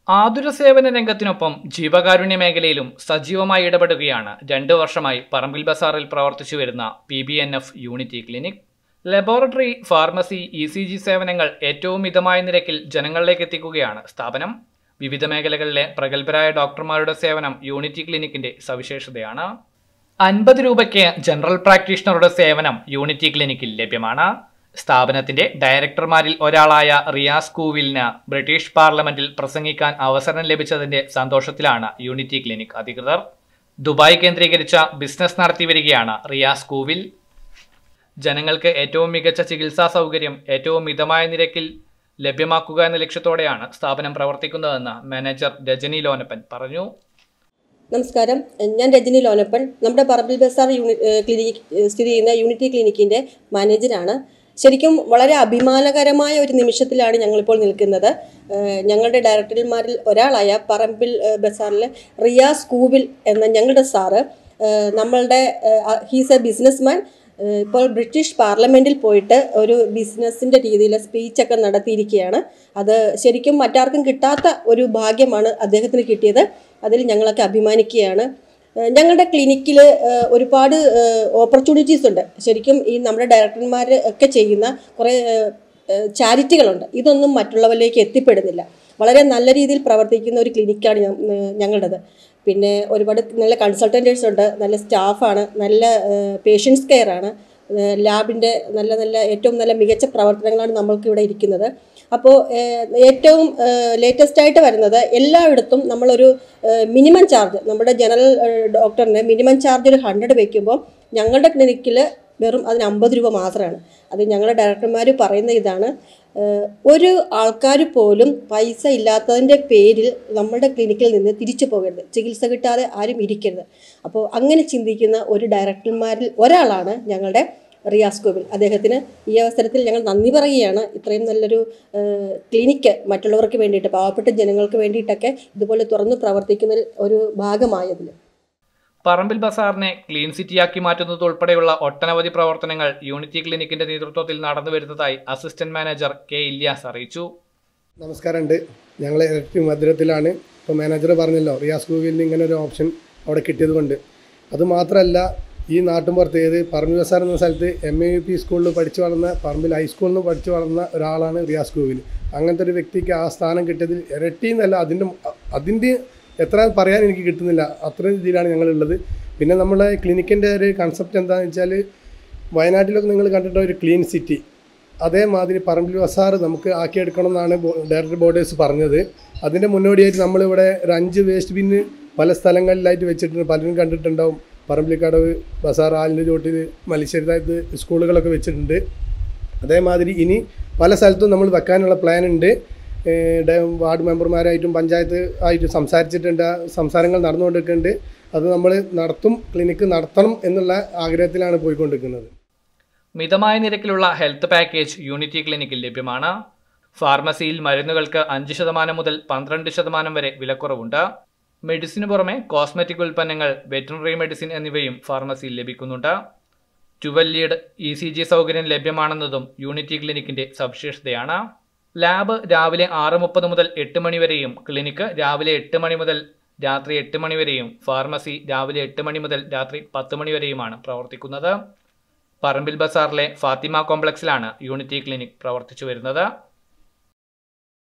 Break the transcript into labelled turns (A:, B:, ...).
A: ആതുര സേവന രംഗത്തിനൊപ്പം ജീവകാരുണ്യ മേഖലയിലും സജീവമായി ഇടപെടുകയാണ് രണ്ടു വർഷമായി പറമ്പിൽ ബസാറിൽ പ്രവർത്തിച്ചു വരുന്ന P B N F unity clinic laboratory pharmacy E C G സേവനങ്ങൾ ഏറ്റവും മിതമായ നിരക്കിൽ ജനങ്ങളിലേക്ക് എത്തിക്കുകയാണ് സ്ഥാപനം വിവിധ മേഖലകളിലെ പ്രഗത്ഭരായ ഡോക്ടർമാരുടെ സേവനം യൂണിറ്റി ക്ലിനിക്കിന്റെ സവിശേഷതയാണ് അൻപത് രൂപയ്ക്ക് ജനറൽ പ്രാക്ടീഷണറുടെ സേവനം യൂണിറ്റി ക്ലിനിക്കിൽ ലഭ്യമാണ് സ്ഥാപനത്തിന്റെ ഡയറക്ടർമാരിൽ ഒരാളായ റിയാസ് കൂവിലിന് ബ്രിട്ടീഷ് പാർലമെന്റിൽ പ്രസംഗിക്കാൻ അവസരം ലഭിച്ചതിന്റെ സന്തോഷത്തിലാണ് യൂണിറ്റി ക്ലിനിക് അധികൃതർ ദുബായ് കേന്ദ്രീകരിച്ച ബിസിനസ് നടത്തി വരികയാണ് റിയാസ് കൂവിൽ ജനങ്ങൾക്ക് ഏറ്റവും മികച്ച ചികിത്സാ സൗകര്യം ഏറ്റവും മിതമായ നിരക്കിൽ ലഭ്യമാക്കുക എന്ന ലക്ഷ്യത്തോടെയാണ് സ്ഥാപനം പ്രവർത്തിക്കുന്നതെന്ന് മാനേജർ രജനി ലോനപ്പൻ പറഞ്ഞു
B: നമസ്കാരം ഞാൻ രജനി ലോനപ്പൻ നമ്മുടെ പറമ്പിൽ ബസാർ യൂണി ഏഹ് ക്ലിനിക് ഏഹ് സ്ഥിതി ചെയ്യുന്ന യൂണിറ്റി ക്ലിനിക്കിൻ്റെ മാനേജരാണ് ശരിക്കും വളരെ അഭിമാനകരമായ ഒരു നിമിഷത്തിലാണ് ഞങ്ങളിപ്പോൾ നിൽക്കുന്നത് ഏഹ് ഞങ്ങളുടെ ഡയറക്ടർമാരിൽ ഒരാളായ പറമ്പിൽ ഏഹ് ബസാറിലെ റിയാസ് കൂവിൽ എന്ന ഞങ്ങളുടെ സാറ് ഏഹ് നമ്മളുടെ ഹീസ് എ ബിസിനസ്മാൻ ഇപ്പോൾ ബ്രിട്ടീഷ് പാർലമെൻറ്റിൽ പോയിട്ട് ഒരു ബിസിനസ്സിൻ്റെ രീതിയിൽ സ്പീച്ചൊക്കെ നടത്തിയിരിക്കുകയാണ് അത് ശരിക്കും മറ്റാർക്കും കിട്ടാത്ത ഒരു ഭാഗ്യമാണ് അദ്ദേഹത്തിന് കിട്ടിയത് അതിൽ ഞങ്ങളൊക്കെ അഭിമാനിക്കുകയാണ് ഏഹ് ഞങ്ങളുടെ ക്ലിനിക്കിൽ ഒരുപാട് ഓപ്പർച്യൂണിറ്റീസ് ഉണ്ട് ശരിക്കും ഈ നമ്മുടെ ഡയറക്ടർമാർ ഒക്കെ ചെയ്യുന്ന കുറേ ചാരിറ്റികളുണ്ട് ഇതൊന്നും മറ്റുള്ളവരിലേക്ക് എത്തിപ്പെടുന്നില്ല വളരെ നല്ല രീതിയിൽ പ്രവർത്തിക്കുന്ന ഒരു ക്ലിനിക്കാണ് ഞ- ഏഹ് ഞങ്ങളുടേത് പിന്നെ ഒരുപാട് നല്ല കൺസൾട്ടൻറ്റേഴ്സ് ഉണ്ട് നല്ല സ്റ്റാഫാണ് നല്ല പേഷ്യൻസ് കെയർ ആണ് ലാബിൻ്റെ നല്ല നല്ല ഏറ്റവും നല്ല മികച്ച പ്രവർത്തനങ്ങളാണ് നമ്മൾക്ക് ഇവിടെ ഇരിക്കുന്നത് അപ്പോൾ ഏറ്റവും ലേറ്റസ്റ്റ് ആയിട്ട് വരുന്നത് എല്ലായിടത്തും നമ്മളൊരു മിനിമം ചാർജ് നമ്മുടെ ജനറൽ ഡോക്ടറിന് മിനിമം ചാർജ് ഒരു ഹൺഡ്രഡ് വെക്കുമ്പോൾ ഞങ്ങളുടെ ക്ലിനിക്കിൽ വെറും അതിന് അമ്പത് രൂപ മാത്രമാണ് അത് ഞങ്ങളുടെ ഡയറക്ടർമാർ പറയുന്ന ഇതാണ് ഏഹ് ഒരു ആൾക്കാർ പോലും പൈസ ഇല്ലാത്തതിൻ്റെ പേരിൽ നമ്മുടെ ക്ലിനിക്കിൽ നിന്ന് തിരിച്ചു പോകരുത് ചികിത്സ കിട്ടാതെ ആരും ഇരിക്കരുത് അപ്പോൾ അങ്ങനെ ചിന്തിക്കുന്ന ഒരു ഡയറക്ടർമാരിൽ ഒരാളാണ് ഞങ്ങളുടെ റിയാസ് കോവിൽ അദ്ദേഹത്തിന് ഈ അവസരത്തിൽ ഞങ്ങൾ നന്ദി പറയുകയാണ് ഇത്രയും നല്ലൊരു ഏഹ് ക്ലിനിക്ക് മറ്റുള്ളവർക്ക് വേണ്ടിയിട്ട് പാവപ്പെട്ട ജനങ്ങൾക്ക് വേണ്ടിയിട്ടൊക്കെ ഇതുപോലെ തുറന്നു പ്രവർത്തിക്കുന്നതിൽ ഒരു ഭാഗമായതിൽ
A: പറമ്പിൽ ബസാറിനെ ക്ലീൻ സിറ്റിയാക്കി മാറ്റുന്നത് ഉൾപ്പെടെയുള്ള ഒട്ടനവധി പ്രവർത്തനങ്ങൾ യൂണിറ്റി ക്ലിനിക്കിന്റെ നേതൃത്വത്തിൽ നടന്നു വരുന്നതായി അസിസ്റ്റന്റ് മാനേജർ കെ ഇല്യാസ് അറിയിച്ചു
C: നമസ്കാരമുണ്ട് ഞങ്ങൾ ഇരട്ടി മധുരത്തിലാണ് ഇപ്പോൾ മാനേജർ പറഞ്ഞല്ലോ റിയാസ് ഗൂഗിളിന് ഇങ്ങനെ ഒരു ഓപ്ഷൻ അവിടെ കിട്ടിയത് കൊണ്ട് അതുമാത്രമല്ല ഈ നാട്ടുമ്പുറത്ത് ഏത് പറമ്പിൽ ബസാർ എന്ന സ്ഥലത്ത് എം എ യു പി സ്കൂളിൽ പഠിച്ചു വളർന്ന പറമ്പിൽ ഹൈസ്കൂളിൽ നിന്ന് പഠിച്ചു വളർന്ന ഒരാളാണ് റിയാസ് ഗൂഗിൽ അങ്ങനത്തെ ഒരു വ്യക്തിക്ക് ആ സ്ഥാനം കിട്ടിയതിൽ ഇരട്ടി എന്നല്ല അതിൻ്റെ അതിൻ്റെ എത്ര പറയാൻ എനിക്ക് കിട്ടുന്നില്ല അത്രയും രീതിയിലാണ് ഞങ്ങളുള്ളത് പിന്നെ നമ്മളെ ക്ലിനിക്കിൻ്റെ ഒരു കൺസെപ്റ്റ് എന്താണെന്ന് വെച്ചാൽ വയനാട്ടിലൊക്കെ നിങ്ങൾ കണ്ടിട്ട് ഒരു ക്ലീൻ സിറ്റി അതേമാതിരി പറമ്പിൽ ബസാർ നമുക്ക് ആക്കിയെടുക്കണം എന്നാണ് ബോ- ഡയറക്ടർ ബോർഡേഴ്സ് പറഞ്ഞത് അതിൻ്റെ മുന്നോടിയായിട്ട് നമ്മളിവിടെ ഒരു അഞ്ച് വേസ്റ്റ് ബിന്ന് പല സ്ഥലങ്ങളിലായിട്ട് വെച്ചിട്ടുണ്ട് പലരും കണ്ടിട്ടുണ്ടാവും പറമ്പിലിക്കടവ് ബസാർ ആലിൻ്റെ ചോട്ടിൽ മലിശ്ശേരിത്തായത്ത് സ്കൂളുകളൊക്കെ വെച്ചിട്ടുണ്ട് അതേമാതിരി ഇനി പല സ്ഥലത്തും നമ്മൾ വെക്കാനുള്ള പ്ലാൻ ഉണ്ട് ഏഹ് ഡ- വാർഡ് മെമ്പർമാരായിട്ടും പഞ്ചായത്ത് ആയിട്ടും സംസാരിച്ചിട്ടുണ്ട് ആ സംസാരങ്ങൾ നടന്നുകൊണ്ടിരിക്കുന്നുണ്ട് അത് നമ്മൾ നടത്തും ക്ലിനിക്ക് നടത്തണം എന്നുള്ള ആഗ്രഹത്തിലാണ് പോയിക്കൊണ്ടിരിക്കുന്നത്
A: മിതമായ നിരക്കിലുള്ള ഹെൽത്ത് പാക്കേജ് യൂണിറ്റി ക്ലിനിക്കിൽ ലഭ്യമാണ് ഫാർമസിയിൽ മരുന്നുകൾക്ക് അഞ്ച് ശതമാനം മുതൽ പന്ത്രണ്ട് ശതമാനം വരെ വിലക്കുറവുണ്ട് മെഡിസിന് പുറമെ കോസ്മെറ്റിക് ഉൽപ്പന്നങ്ങൾ വെറ്ററിനറി മെഡിസിൻ എന്നിവയും ഫാർമസിയിൽ ലഭിക്കുന്നുണ്ട് twelve lead E C G സൗകര്യം ലഭ്യമാണെന്നതും യൂണിറ്റി ക്ലിനിക്കിന്റെ സവിശേഷതയാണ് ലാബ് രാവിലെ ആറ് മുപ്പത് മുതൽ എട്ട് മണി വരെയും ക്ലിനിക്ക് രാവിലെ എട്ട് മണി മുതൽ രാത്രി എട്ട് മണി വരെയും ഫാർമസി രാവിലെ എട്ട് മണി മുതൽ രാത്രി പത്ത് മണി വരെയുമാണ് പ്രവർത്തിക്കുന്നത് പറമ്പിൽ ബസാറിലെ ഫാത്തിമ കോംപ്ലക്സിലാണ് യൂണിറ്റി ക്ലിനിക് പ്രവർത്തിച്ചു വരുന്നത്